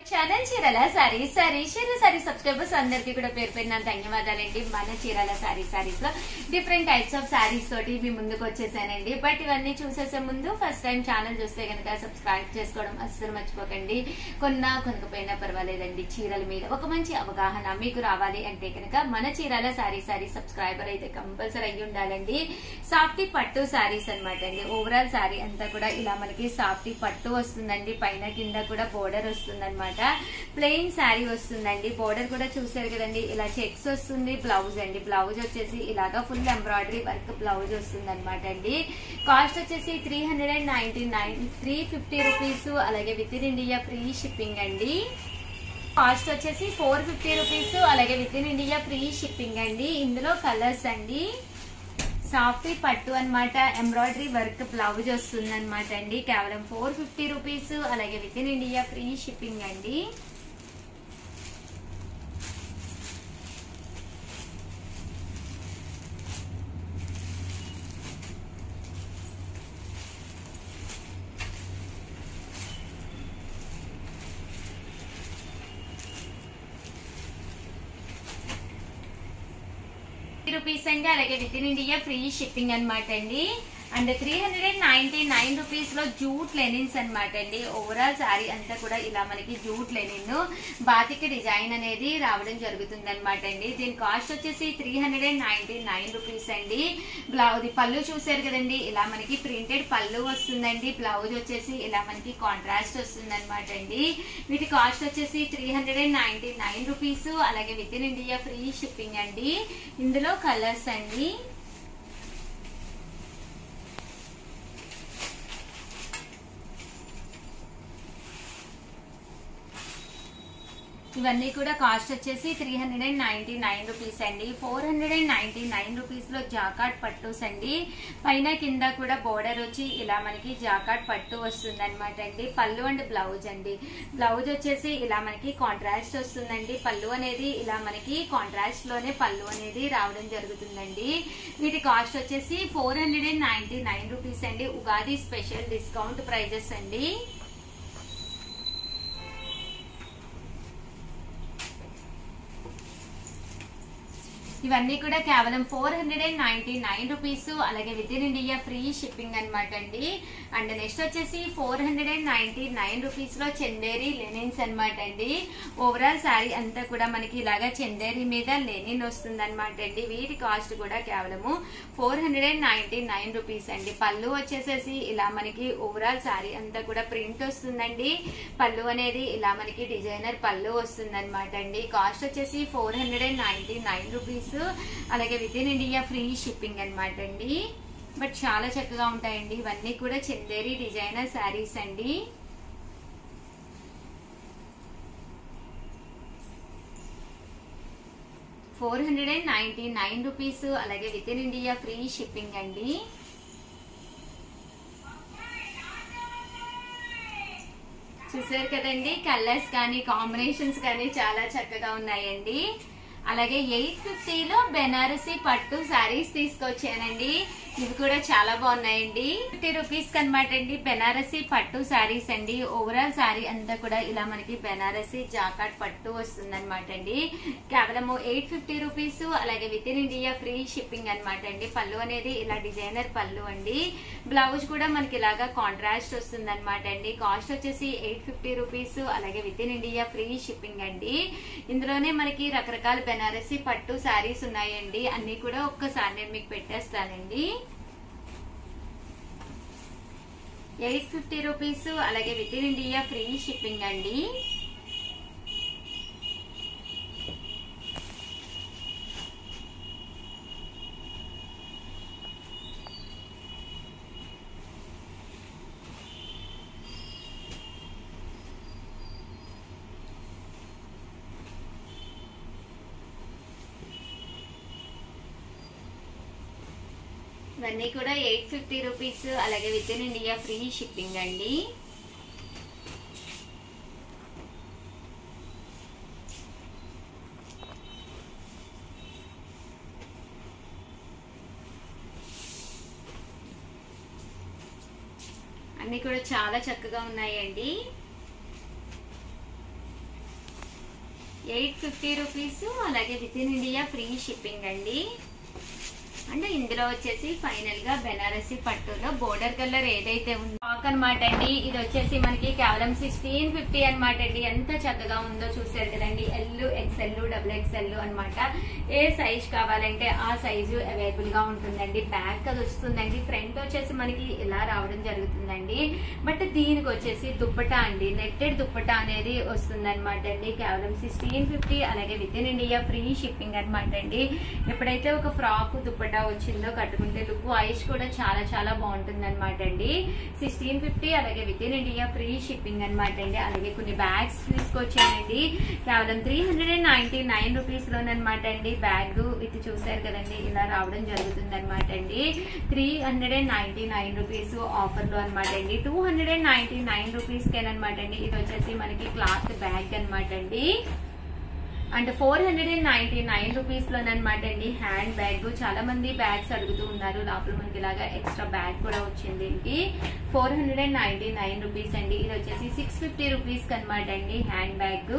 channel చీరల sorry sorry చీర sari subscribers అందరికీ కూడా పేరు పేరున ధన్యవాదాలండి మన చీరల సారీ సారీస్ లో డిఫరెంట్ టైప్స్ ఆఫ్ సారీస్ తోటి మీ ముందుకు వచ్చేసానండి బట్ ఇవన్నీ చూసేసే ముందు ఫస్ట్ టైం ఛానల్ చూస్తే కనుక సబ్స్క్రైబ్ చేసుకోవడం అస్సలు మర్చిపోకండి కొన్నా కొనుకపోయినా పర్వాలేదండి చీరల మీద ఒక మంచి అవగాహన మీకు రావాలి అంటే కనుక మన చీరల సారీ సారీ సబ్స్క్రైబర్ అయితే కంపల్సరీ అయ్యి ఉండాలండి సాఫ్టీ పట్టు సారీస్ అనమాట అండి ఓవరాల్ సారీ అంతా కూడా ఇలా మనకి సాఫ్టీ పట్టు వస్తుందండి పైన కింద కూడా బోర్డర్ వస్తుంది అనమాట ప్లెయిన్ శారీ వస్తుందండి బోర్డర్ కూడా చూసారు కదండి ఇలా చెక్స్ వస్తుంది బ్లౌజ్ అండి బ్లౌజ్ వచ్చేసి ఇలాగా ఫుల్ ఎంబ్రాయిడరీ వర్క్ బ్లౌజ్ వస్తుంది అనమాట అండి కాస్ట్ వచ్చేసి three hundred and ninety nine three fifty rupees అలాగే with in India free shipping అండి కాస్ట్ వచ్చేసి ఫోర్ ఫిఫ్టీ రూపీస్ అలాగే with in India free shipping అండి ఇందులో కలర్స్ అండి సాఫ్ట్ పట్టు అన్నమాట ఎంబ్రాయిడరీ వర్క్ బ్లౌజ్ వస్తుంది అనమాట అండి కేవలం ఫోర్ ఫిఫ్టీ రూపీస్ అలాగే with in India free shipping అండి రూపీస్ అండి అలాగే with in India free shipping అనమాట అండి and three hundred and ninety nine rupees లో జూట్ లెనిన్స్ అనమాట అండి ఓవరాల్ శారీ అంతా కూడా ఇలా మనకి జూట్ లెనిన్ బాతిక డిజైన్ అనేది రావడం జరుగుతుంది అనమాట అండి దీని కాస్ట్ వచ్చేసి three hundred and ninety nine rupees అండి బ్లౌజ్ పళ్ళు చూసారు కదండి ఇలా మనకి ప్రింటెడ్ పళ్ళు వస్తుందండి బ్లౌజ్ వచ్చేసి ఇలా మనకి కాంట్రాస్ట్ వస్తుంది అనమాట అండి వీటి కాస్ట్ వచ్చేసి three hundred and ninety nine rupees అలాగే with in India free shipping అండి ఇందులో కలర్స్ అండి ఇవన్నీ కూడా కాస్ట్ వచ్చేసి three hundred and ninety nine rupees అండి four hundred and ninety nine rupees లో జాకాట్ పట్టుస్ అండి పైన కింద కూడా బోర్డర్ వచ్చి ఇలా మనకి జాకాట్ పట్టు వస్తుంది అనమాట అండి పళ్ళు అండ్ బ్లౌజ్ అండి బ్లౌజ్ వచ్చేసి ఇలా మనకి కాంట్రాస్ట్ వస్తుందండి పళ్ళు అనేది ఇలా మనకి కాంట్రాస్ట్ లోనే పళ్ళు అనేది రావడం జరుగుతుందండి వీటి కాస్ట్ వచ్చేసి four hundred and ninety nine rupees అండి ఉగాది స్పెషల్ డిస్కౌంట్ ప్రైజెస్ అండి ఇవన్నీ కూడా కేవలం four hundred and ninety nine rupees అలాగే with in India free shipping అనమాట అండి అండ్ నెక్స్ట్ వచ్చేసి four hundred and ninety nine rupees లో చందేరి లెనిన్స్ అనమాట అండి ఓవరాల్ శారీ అంతా కూడా మనకి ఇలాగా చందేరి మీద లెనిన్ వస్తుంది అనమాట అండి వీటి కాస్ట్ కూడా కేవలము four hundred and ninety nine rupees అండి పళ్ళు వచ్చేసేసి ఇలా మనకి ఓవరాల్ శారీ అంతా కూడా ప్రింట్ వస్తుందండి పళ్ళు అనేది ఇలా మనకి డిజైనర్ పళ్ళు వస్తుంది అనమాట అండి కాస్ట్ వచ్చేసి four hundred and ninety nine rupees అలాగే with in India free shipping అనమాట అండి బట్ చాలా చక్కగా ఉంటాయండి ఇవన్నీ కూడా చందేరి డిజైనర్ శారీస్ అండి four hundred and ninety nine rupees అలాగే with in India free shipping అండి చూసారు కదండి కలర్స్ కానీ కాంబినేషన్స్ కానీ చాలా చక్కగా ఉన్నాయండి అలాగే ఎయిట్ ఫిఫ్టీలో బెనారసీ పట్టు శారీస్ తీసుకొచ్చానండి ఇవి కూడా చాలా బాగున్నాయండి ఫిఫ్టీ రూపీస్ కనమాట అండి బెనారసీ పట్టు శారీస్ అండి ఓవరాల్ శారీ అంతా కూడా ఇలా మనకి బెనారసీ జాకాట్ పట్టు వస్తుంది అనమాట అండి కేవలము ఎయిట్ ఫిఫ్టీ రూపీస్ అలాగే with in India free shipping అనమాట అండి పళ్ళు అనేది ఇలా డిజైనర్ పళ్ళు అండి బ్లౌజ్ కూడా మనకి ఇలాగా కాంట్రాస్ట్ వస్తుంది అనమాట అండి కాస్ట్ వచ్చేసి ఎయిట్ ఫిఫ్టీ రూపీస్ అలాగే with in India free shipping అండి ఇందులోనే మనకి రకరకాల బెనారసీ పట్టు శారీస్ ఉన్నాయండి అన్ని కూడా ఒక్కసారి నేను మీకు పెట్టేస్తానండి ఎయిట్ ఫిఫ్టీ రూపీస్ అలాగే with in India free shipping అండి ఇవన్నీ కూడా ఎయిట్ ఫిఫ్టీ రూపీస్ అలాగే with in India free shipping అండి అన్ని కూడా చాలా చక్కగా ఉన్నాయండి ఎయిట్ ఫిఫ్టీ రూపీస్ అలాగే with in India free shipping అండి అంటే ఇందులో వచ్చేసి ఫైనల్ గా బెనారసి పట్టులో బోర్డర్ కలర్ ఏదైతే ఉందో స్టాక్ అనమాట అండి ఇది వచ్చేసి మనకి కేవలం సిక్స్టీన్ ఫిఫ్టీ అనమాట అండి ఎంత చక్కగా ఉందో చూసారు కదండి ఎల్ ఎక్స్ఎల్ డబుల్ ఎక్స్ఎల్ అనమాట ఏ సైజ్ కావాలంటే ఆ సైజు అవైలబుల్ గా ఉంటుందండి బ్యాక్ అది వస్తుందండి ఫ్రంట్ వచ్చేసి మనకి ఇలా రావడం జరుగుతుందండి బట్ దీనికి వచ్చేసి దుప్పటా అండి నెట్టెడ్ దుప్పటా అనేది వస్తుంది అనమాట అండి కేవలం సిక్స్టీన్ ఫిఫ్టీ అలాగే with in India free shipping అనమాట అండి ఎప్పుడైతే ఒక ఫ్రాక్ దుప్పటా వచ్చిందో కట్టుకుంటే లుక్ వాయిస్ కూడా చాలా చాలా బాగుంటుంది అనమాట అండి సిక్స్టీన్ ఫిఫ్టీ అలాగే with in India free shipping అనమాట అండి అలాగే కొన్ని బ్యాగ్స్ తీసుకొచ్చానండి కేవలం three hundred and ninety nine rupees లోనమాట అండి బ్యాగ్ ఇది చూసారు కదండి ఇలా రావడం జరుగుతుంది అనమాట అండి three hundred and ninety nine rupees offer లో అనమాట అండి two hundred and ninety nine rupees కేనమాట అండి ఇది వచ్చేసి మనకి క్లాత్ బ్యాగ్ అనమాట అండి and four hundred and ninety nine rupees లోనమాట అండి హ్యాండ్ బ్యాగ్ చాలా మంది బ్యాగ్స్ అడుగుతూ ఉన్నారు లోపల మనకి ఇలాగా ఎక్స్ట్రా బ్యాగ్ కూడా వచ్చింది దీనికి four hundred and ninety nine rupees అండి ఇది వచ్చేసి సిక్స్ ఫిఫ్టీ రూపీస్ కనమాట అండి హ్యాండ్ బ్యాగ్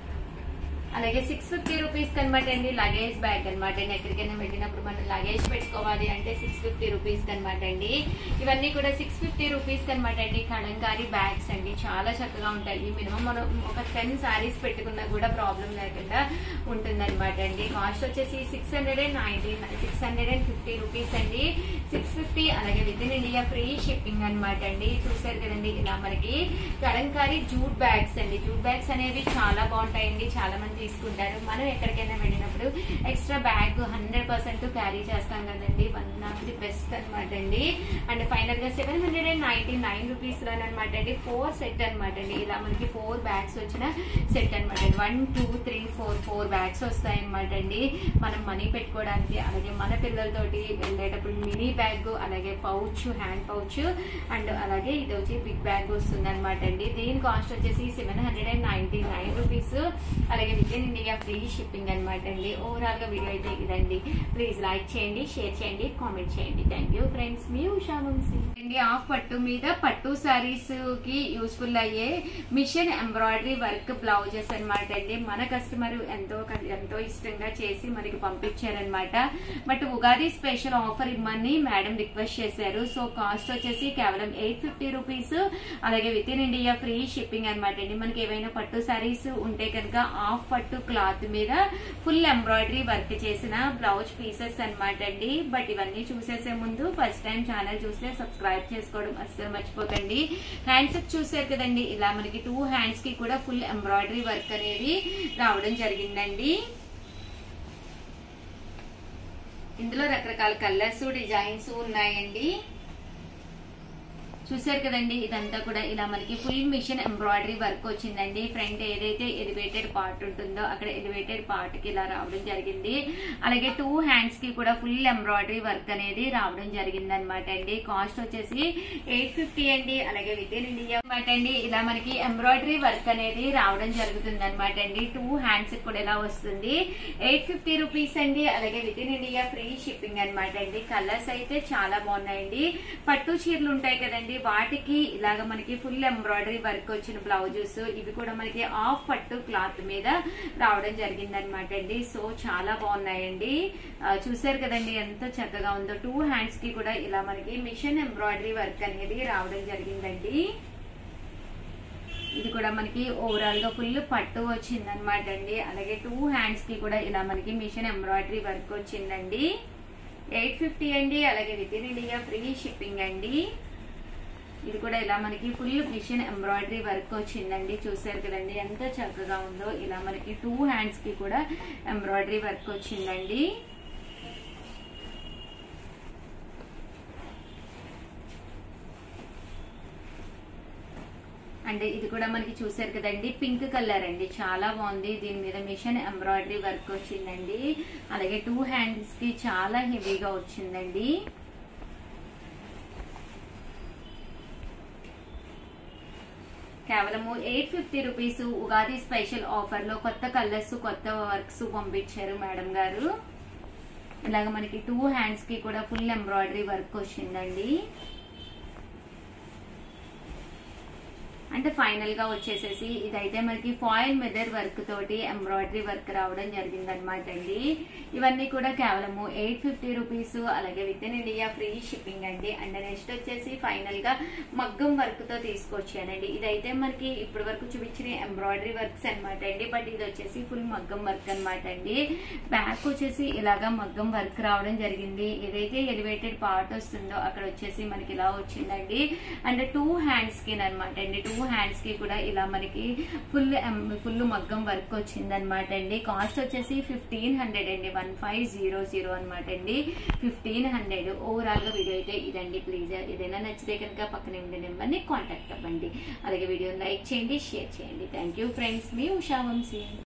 అలాగే సిక్స్ ఫిఫ్టీ రూపీస్ కనమాట అండి లగేజ్ బ్యాగ్ అనమాట అండి ఎక్కడికైనా వెళ్ళినప్పుడు మనం లగేజ్ పెట్టుకోవాలి అంటే సిక్స్ ఫిఫ్టీ రూపీస్ కనమాట అండి ఇవన్నీ కూడా సిక్స్ ఫిఫ్టీ రూపీస్ కనమాట అండి కలంకారీ బ్యాగ్స్ అండి చాలా చక్కగా ఉంటాయి మినిమం మనం ఒక టెన్ శారీస్ పెట్టుకున్నా కూడా ప్రాబ్లం లేకుండా ఉంటుంది అనమాట అండి కాస్ట్ వచ్చేసి six hundred and ninety six hundred and fifty rupees అండి సిక్స్ ఫిఫ్టీ అలాగే with in India free shipping అనమాట అండి చూసారు కదండి ఇలా మనకి కలంకారీ జూట్ బ్యాగ్స్ అండి జూట్ బ్యాగ్స్ అనేవి చాలా బాగుంటాయండి చాలా మంది తీసుకుంటారు మనం ఎక్కడికైనా వెళ్ళినప్పుడు extra bag hundred percent carry చేస్తాం కదండి వన్ ఆఫ్ ది బెస్ట్ అనమాట అండి అండ్ ఫైనల్ గా seven hundred and ninety nine rupees లో అనమాట అండి ఫోర్ సెట్ అనమాట అండి ఇలా మనకి ఫోర్ బ్యాగ్స్ వచ్చిన సెట్ అనమాట అండి one two three four four bags వస్తాయి అనమాట అండి మనం మనీ పెట్టుకోవడానికి అలాగే మన పిల్లలతోటి వెళ్ళేటప్పుడు మినీ బ్యాగ్ అలాగే పౌచ్ హ్యాండ్ పౌచ్ అండ్ అలాగే ఇది వచ్చి బిగ్ బ్యాగ్ వస్తుంది అనమాట అండి దీని కాస్ట్ వచ్చేసి seven hundred and ninety nine rupees అలాగే with in India free shipping అనమాట అండి ఓవరాల్ గా వీడియో అయితే ఇదండి ప్లీజ్ లైక్ చేయండి షేర్ చేయండి కామెంట్ చేయండి థ్యాంక్ యూ ఫ్రెండ్స్ మీ ఉషా వంశీ అండి ఆఫ్ పట్టు మీద పట్టు సారీస్ కి యూస్ఫుల్ అయ్యే మిషన్ ఎంబ్రాయిడరీ వర్క్ బ్లౌజెస్ అనమాట అండి మన కస్టమర్ ఎంతో ఎంతో ఇష్టంగా చేసి మనకి పంపించారనమాట బట్ ఉగాది స్పెషల్ ఆఫర్ ఇమ్మని మేడం రిక్వెస్ట్ చేశారు సో కాస్ట్ వచ్చేసి కేవలం ఎయిట్ ఫిఫ్టీ రూపీస్ అలాగే with in India free shipping అనమాట అండి మనకి ఏవైనా పట్టు సారీస్ ఉంటే కనుక హాఫ్ పట్టు క్లాత్ మీద ఫుల్ ఎంబ్రాయిడరీ వర్క్ చేసిన బ్లౌజ్ పీసెస్ అనమాట అండి బట్ ఇవన్నీ చూసేసే ముందు ఫస్ట్ టైం ఛానల్ చూస్తే సబ్స్క్రైబ్ చేసుకోవడం అస్సలు మర్చిపోకండి హ్యాండ్స్ చూసారు కదండి ఇలా మనకి టూ హ్యాండ్స్ కి కూడా ఫుల్ ఎంబ్రాయిడరీ వర్క్ అనేది రావడం జరిగిందండి ఇందులో రకరకాల కలర్స్ డిజైన్స్ ఉన్నాయండి చూసారు కదండి ఇదంతా కూడా ఇలా మనకి ఫుల్ మిషన్ ఎంబ్రాయిడరీ వర్క్ వచ్చిందండి ఫ్రంట్ ఏదైతే ఎలివేటెడ్ పార్ట్ ఉంటుందో అక్కడ ఎలివేటెడ్ పార్ట్ కి ఇలా రావడం జరిగింది అలాగే టూ హ్యాండ్స్ కి కూడా ఫుల్ ఎంబ్రాయిడరీ వర్క్ అనేది రావడం జరిగింది అనమాట అండి కాస్ట్ వచ్చేసి ఎయిట్ ఫిఫ్టీ అండి అలాగే విత్ ఇన్ ఇండియా అనమాట అండి ఇలా మనకి ఎంబ్రాయిడరీ వర్క్ అనేది రావడం జరుగుతుంది అనమాట అండి టూ హ్యాండ్స్ కూడా ఇలా వస్తుంది ఎయిట్ ఫిఫ్టీ రూపీస్ అండి అలాగే with in India free shipping అనమాట అండి కలర్స్ అయితే చాలా బాగున్నాయండి పట్టు చీరలు ఉంటాయి కదండి వాటికి ఇలాగ మనకి ఫుల్ ఎంబ్రాయిడరీ వర్క్ వచ్చిన బ్లౌజెస్ ఇవి కూడా మనకి ఆఫ్ పట్టు క్లాత్ మీద రావడం జరిగింది అనమాట అండి సో చాలా బాగున్నాయండి ఆ, చూసారు కదండి ఎంత చక్కగా ఉందో టూ హ్యాండ్స్ కి కూడా ఇలా మనకి మిషన్ ఎంబ్రాయిడరీ వర్క్ అనేది రావడం జరిగిందండి ఇది కూడా మనకి ఓవరాల్ గా ఫుల్ పట్టు వచ్చింది అనమాట అండి అలాగే టూ హ్యాండ్స్ కి కూడా ఇలా మనకి మిషన్ ఎంబ్రాయిడరీ వర్క్ వచ్చిందండి ఎయిట్ ఫిఫ్టీ అండి అలాగే with in India free shipping అండి ఇది కూడా ఇలా మనకి ఫుల్ మిషన్ ఎంబ్రాయిడరీ వర్క్ వచ్చిందండి చూసారు కదండి ఎంత చక్కగా ఉందో ఇలా మనకి టూ హ్యాండ్స్ కి కూడా ఎంబ్రాయిడరీ వర్క్ వచ్చిందండి అండ్ ఇది కూడా మనకి చూసారు కదండి పింక్ కలర్ అండి చాలా బాగుంది దీని మీద మిషన్ ఎంబ్రాయిడరీ వర్క్ వచ్చిందండి అలాగే టూ హ్యాండ్స్ కి చాలా హెవీగా వచ్చిందండి కేవలము eight fifty rupees Ugadi special offer లో కొత్త కలర్స్ కొత్త వర్క్స్ పంపించారు మేడం గారు ఇలాగ మనకి టూ హ్యాండ్స్ కి కూడా ఫుల్ ఎంబ్రాయిడరీ వర్క్ వచ్చిందండి అంటే ఫైనల్ గా వచ్చేసేసి ఇదైతే మనకి ఫాయిల్ మెదర్ వర్క్ తోటి ఎంబ్రాయిడరీ వర్క్ రావడం జరిగింది అనమాట అండి ఇవన్నీ కూడా కేవలము ఎయిట్ ఫిఫ్టీ రూపీస్ అలాగే with in India free shipping అండి అండ్ నెక్స్ట్ వచ్చేసి ఫైనల్ గా మగ్గం వర్క్ తో తీసుకొచ్చానండి ఇదైతే మనకి ఇప్పటి వరకు చూపించిన ఎంబ్రాయిడరీ వర్క్స్ అనమాట అండి బట్ ఇది వచ్చేసి ఫుల్ మగ్గం వర్క్ అనమాట అండి బ్యాక్ వచ్చేసి ఇలాగా మగ్గం వర్క్ రావడం జరిగింది ఏదైతే ఎలివేటెడ్ పార్ట్ వస్తుందో అక్కడ వచ్చేసి మనకి ఇలా వచ్చిందండి అండ్ టూ హ్యాండ్స్ కి అనమాట అండి టూ హ్యాండ్స్ కి కూడా ఇలా మనకి ఫుల్ ఫుల్ మగ్గం వర్క్ వచ్చింది అనమాట అండి కాస్ట్ వచ్చేసి ఫిఫ్టీన్ హండ్రెడ్ అండి వన్ ఫైవ్ జీరో జీరో అనమాట అండి ఫిఫ్టీన్ హండ్రెడ్ ఓవరాల్ గా వీడియో అయితే ఇదండి ప్లీజ్ ఏదైనా నచ్చితే కనుక పక్కనే ఉండే నెంబర్ని కాంటాక్ట్ అవ్వండి అలాగే వీడియో లైక్ చేయండి షేర్ చేయండి థ్యాంక్ యూ ఫ్రెండ్స్ మీ ఉషా వంశీ